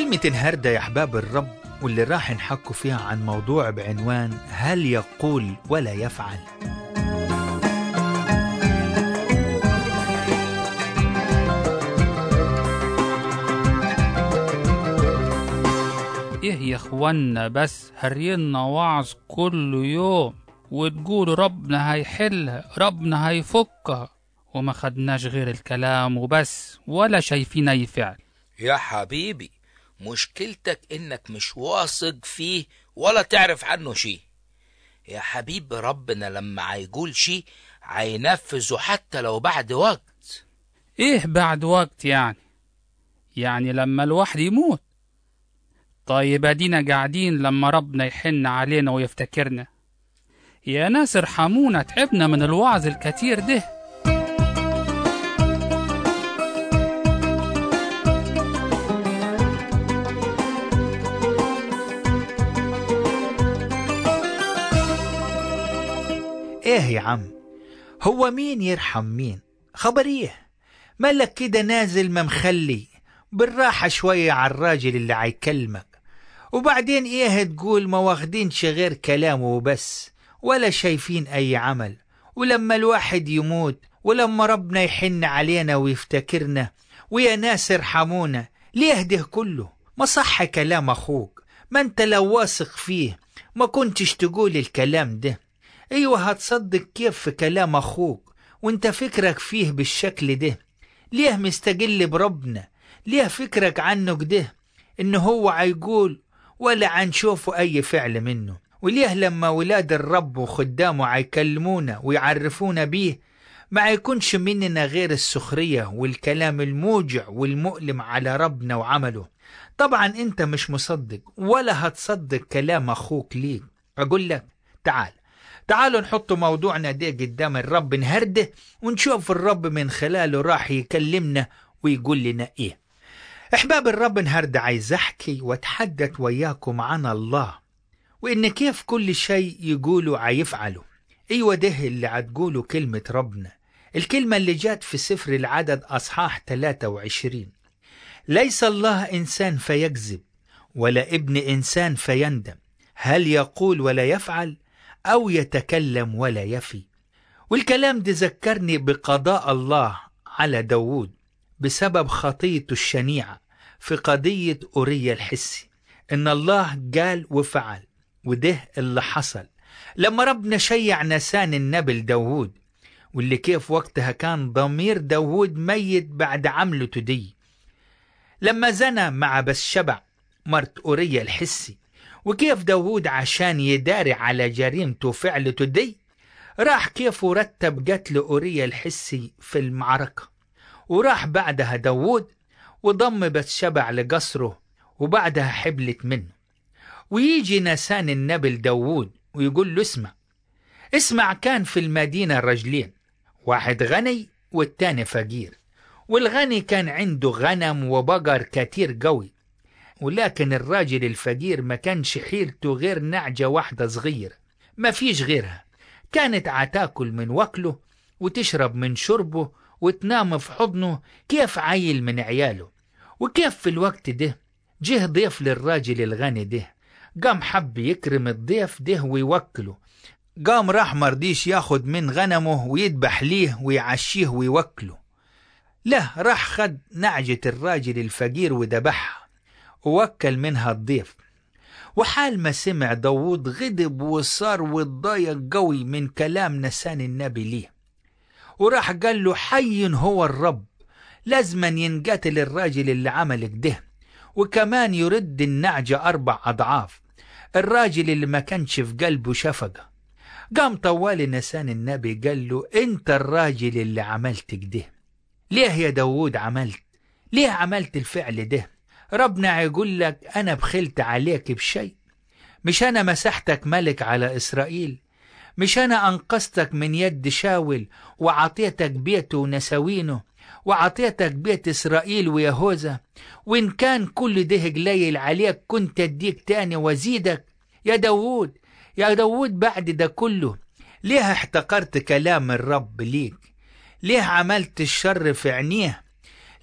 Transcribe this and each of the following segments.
كلمة النهاردة يا أحباب الرب واللي راح نحكوا فيها عن موضوع بعنوان هل يقول ولا يفعل ايه يا اخوانا بس هرينا وعظ كل يوم وتقول ربنا هيحلها ربنا هيفكها وما خدناش غير الكلام وبس ولا شايفين اي فعل يا حبيبي مشكلتك انك مش واثق فيه ولا تعرف عنه شيء يا حبيب ربنا لما هيقول شيء هينفذه حتى لو بعد وقت ايه بعد وقت يعني يعني لما الواحد يموت طيب ادينا قاعدين لما ربنا يحن علينا ويفتكرنا يا ناس ارحمونا تعبنا من الوعظ الكتير ده إيه يا عم هو مين يرحم مين خبريه مالك كده نازل ممخلي بالراحة شوية على الراجل اللي هيكلمك وبعدين إيه تقول ما واخدينش غير كلامه وبس ولا شايفين أي عمل ولما الواحد يموت ولما ربنا يحن علينا ويفتكرنا ويا ناس ارحمونا ليه ده كله ما صح كلام أخوك ما أنت لو واثق فيه ما كنتش تقول الكلام ده ايوه هتصدق كيف في كلام اخوك وانت فكرك فيه بالشكل ده ليه مستقل بربنا ليه فكرك عنه كده ان هو هيقول ولا عنشوفه اي فعل منه وليه لما ولاد الرب وخدامه هيكلمونا ويعرفونا بيه ما يكونش مننا غير السخرية والكلام الموجع والمؤلم على ربنا وعمله طبعا انت مش مصدق ولا هتصدق كلام اخوك ليك اقول لك تعال تعالوا نحط موضوعنا ده قدام الرب نهرده ونشوف الرب من خلاله راح يكلمنا ويقول لنا ايه احباب الرب النهارده عايز احكي واتحدث وياكم عن الله وان كيف كل شيء يقولوا عيفعله ايوه ده اللي هتقوله كلمة ربنا الكلمة اللي جات في سفر العدد اصحاح 23 ليس الله انسان فيكذب ولا ابن انسان فيندم هل يقول ولا يفعل أو يتكلم ولا يفي والكلام ده ذكرني بقضاء الله على داود بسبب خطيته الشنيعة في قضية أوريا الحسي إن الله قال وفعل وده اللي حصل لما ربنا شيع نسان النبل داود واللي كيف وقتها كان ضمير داود ميت بعد عملته دي لما زنى مع بسشبع مرت أوريا الحسي وكيف داود عشان يداري على جريمته وفعلته دي راح كيف ورتب قتل أوريا الحسي في المعركة وراح بعدها داود وضم بتشبع لقصره وبعدها حبلت منه ويجي نسان النبل داود ويقول له اسمع اسمع كان في المدينة رجلين واحد غني والتاني فقير والغني كان عنده غنم وبقر كتير قوي ولكن الراجل الفقير ما كانش حيلته غير نعجة واحدة صغيرة ما فيش غيرها كانت عتاكل من وكله وتشرب من شربه وتنام في حضنه كيف عيل من عياله وكيف في الوقت ده جه ضيف للراجل الغني ده قام حب يكرم الضيف ده ويوكله قام راح مرضيش ياخد من غنمه ويذبح ليه ويعشيه ويوكله لا راح خد نعجة الراجل الفقير وذبحها ووكل منها الضيف وحال ما سمع داود غضب وصار واتضايق قوي من كلام نسان النبي ليه وراح قال له حي هو الرب لازما ينقتل الراجل اللي عمل كده وكمان يرد النعجة أربع أضعاف الراجل اللي ما كانش في قلبه شفقة قام طوال نسان النبي قال له انت الراجل اللي عملت كده ليه يا داود عملت ليه عملت الفعل ده ربنا يقول لك أنا بخلت عليك بشيء مش أنا مسحتك ملك على إسرائيل مش أنا أنقذتك من يد شاول وعطيتك بيته ونساوينه وعطيتك بيت إسرائيل ويهوذا وإن كان كل ده قليل عليك كنت أديك تاني وزيدك يا داوود يا داوود بعد ده كله ليه احتقرت كلام الرب ليك ليه عملت الشر في عينيه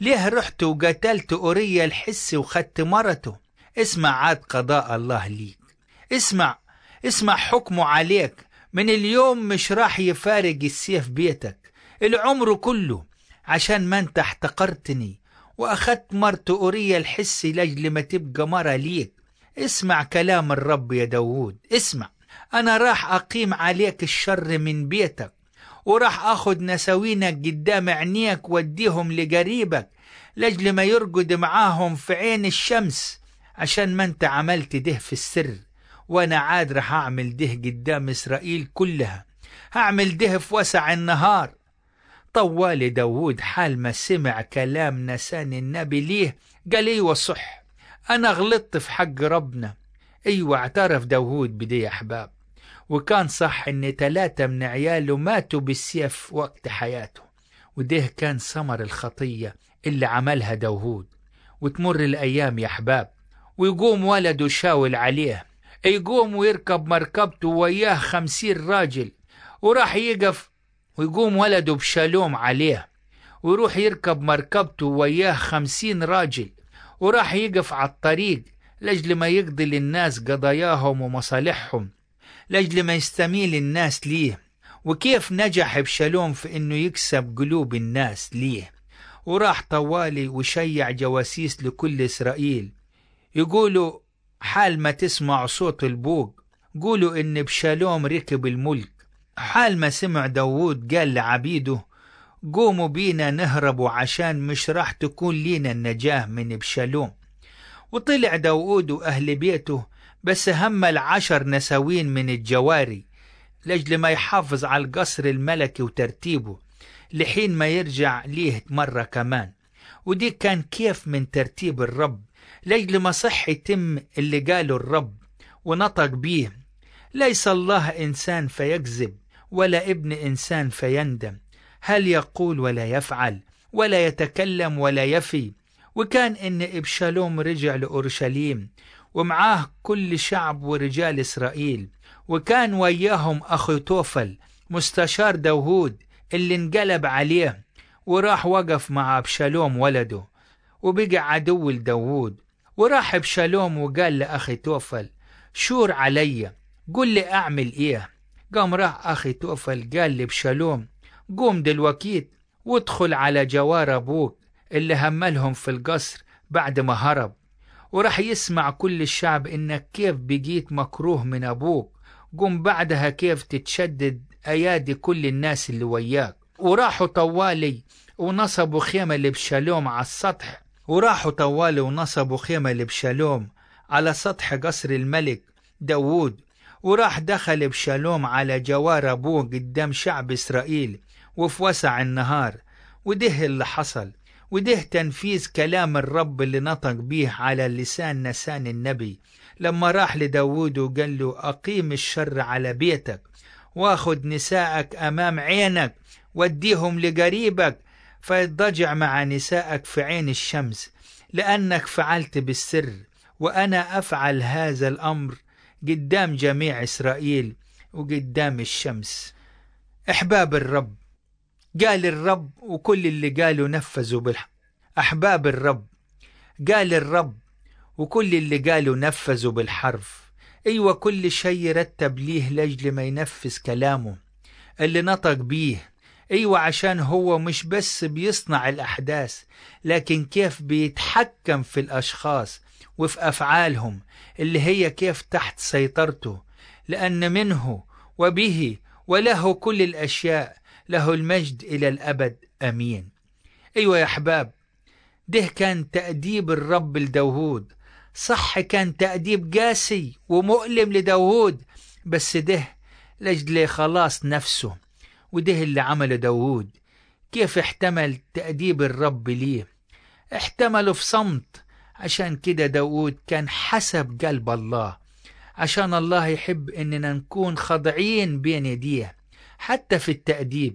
ليه رحت وقتلت أوريا الحس وخدت مرته اسمع عاد قضاء الله ليك اسمع اسمع حكمه عليك من اليوم مش راح يفارق السيف بيتك العمر كله عشان ما انت احتقرتني واخدت مرت أوريا الحسي لاجل ما تبقى مرة ليك اسمع كلام الرب يا داوود اسمع انا راح اقيم عليك الشر من بيتك وراح اخد نساوينك قدام عينيك واديهم لقريبك لاجل ما يرقد معاهم في عين الشمس عشان ما انت عملت ده في السر وانا عاد راح اعمل ده قدام اسرائيل كلها هعمل ده في وسع النهار طوال داوود حال ما سمع كلام نسان النبي ليه قال ايوه صح انا غلطت في حق ربنا ايوه اعترف داوود بدي يا احباب وكان صح ان ثلاثة من عياله ماتوا بالسيف وقت حياته وده كان ثمر الخطية اللي عملها داوود وتمر الأيام يا أحباب ويقوم ولده شاول عليه يقوم ويركب مركبته وياه خمسين راجل وراح يقف ويقوم ولده بشالوم عليه ويروح يركب مركبته وياه خمسين راجل وراح يقف على الطريق لأجل ما يقضي للناس قضاياهم ومصالحهم لأجل ما يستميل الناس ليه وكيف نجح بشالوم في انه يكسب قلوب الناس ليه وراح طوالي وشيع جواسيس لكل اسرائيل يقولوا حال ما تسمع صوت البوق قولوا ان بشالوم ركب الملك حال ما سمع داوود قال لعبيده قوموا بينا نهربوا عشان مش راح تكون لينا النجاة من بشالوم وطلع داوود وأهل بيته بس هم العشر نساوين من الجواري لأجل ما يحافظ على القصر الملكي وترتيبه لحين ما يرجع ليه مرة كمان ودي كان كيف من ترتيب الرب لأجل ما صح يتم اللي قاله الرب ونطق بيه ليس الله إنسان فيكذب ولا ابن إنسان فيندم هل يقول ولا يفعل ولا يتكلم ولا يفي وكان إن إبشالوم رجع لأورشليم ومعاه كل شعب ورجال إسرائيل وكان وياهم أخو توفل مستشار داوود اللي انقلب عليه وراح وقف مع أبشالوم ولده وبقى عدو لداوود وراح أبشالوم وقال لأخي توفل شور علي قل لي أعمل إيه قام راح أخي توفل قال لبشالوم قوم دلوكيت وادخل على جوار أبوك اللي هملهم في القصر بعد ما هرب وراح يسمع كل الشعب إنك كيف بقيت مكروه من أبوك قم بعدها كيف تتشدد أيادي كل الناس اللي وياك وراحوا طوالي ونصبوا خيمة لبشالوم على السطح وراحوا طوالي ونصبوا خيمة لبشالوم على سطح قصر الملك داوود وراح دخل بشالوم على جوار أبوه قدام شعب إسرائيل وفي وسع النهار وده اللي حصل وده تنفيذ كلام الرب اللي نطق بيه على لسان نسان النبي لما راح لداود وقال له أقيم الشر على بيتك واخد نسائك أمام عينك وديهم لقريبك فيضجع مع نسائك في عين الشمس لأنك فعلت بالسر وأنا أفعل هذا الأمر قدام جميع إسرائيل وقدام الشمس أحباب الرب قال الرب وكل اللي قالوا نفذوا بالح أحباب الرب قال الرب وكل اللي قالوا نفذوا بالحرف أيوة كل شيء رتب ليه لأجل ما ينفذ كلامه اللي نطق بيه أيوة عشان هو مش بس بيصنع الأحداث لكن كيف بيتحكم في الأشخاص وفي أفعالهم اللي هي كيف تحت سيطرته لأن منه وبه وله كل الأشياء له المجد إلى الأبد أمين أيوة يا أحباب ده كان تأديب الرب لداوود صح كان تأديب قاسي ومؤلم لداوود بس ده لأجل خلاص نفسه وده اللي عمله داوود كيف احتمل تأديب الرب ليه احتمله في صمت عشان كده داود كان حسب قلب الله عشان الله يحب اننا نكون خاضعين بين يديه حتى في التأديب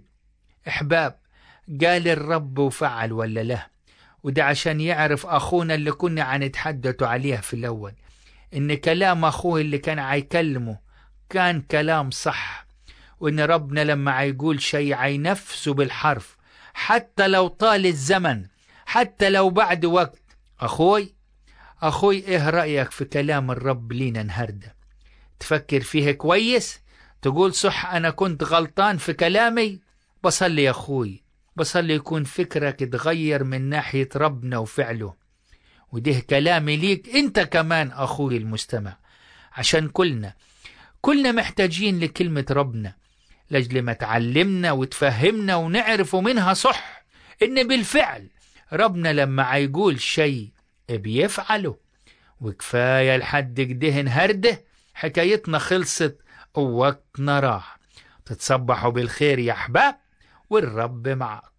احباب قال الرب وفعل ولا لا وده عشان يعرف اخونا اللي كنا عنتحدثوا عليه في الاول ان كلام اخوه اللي كان عيكلمه كان كلام صح وان ربنا لما عيقول شيء عينفسه بالحرف حتى لو طال الزمن حتى لو بعد وقت أخوي أخوي إيه رأيك في كلام الرب لينا النهاردة تفكر فيه كويس تقول صح أنا كنت غلطان في كلامي بصلي يا أخوي بصلي يكون فكرك اتغير من ناحية ربنا وفعله وده كلامي ليك انت كمان أخوي المستمع عشان كلنا كلنا محتاجين لكلمة ربنا لأجل ما تعلمنا وتفهمنا ونعرف منها صح إن بالفعل ربنا لما يقول شيء بيفعله وكفاية لحد كده نهرده حكايتنا خلصت ووقتنا راح تتصبحوا بالخير يا أحباب والرب معك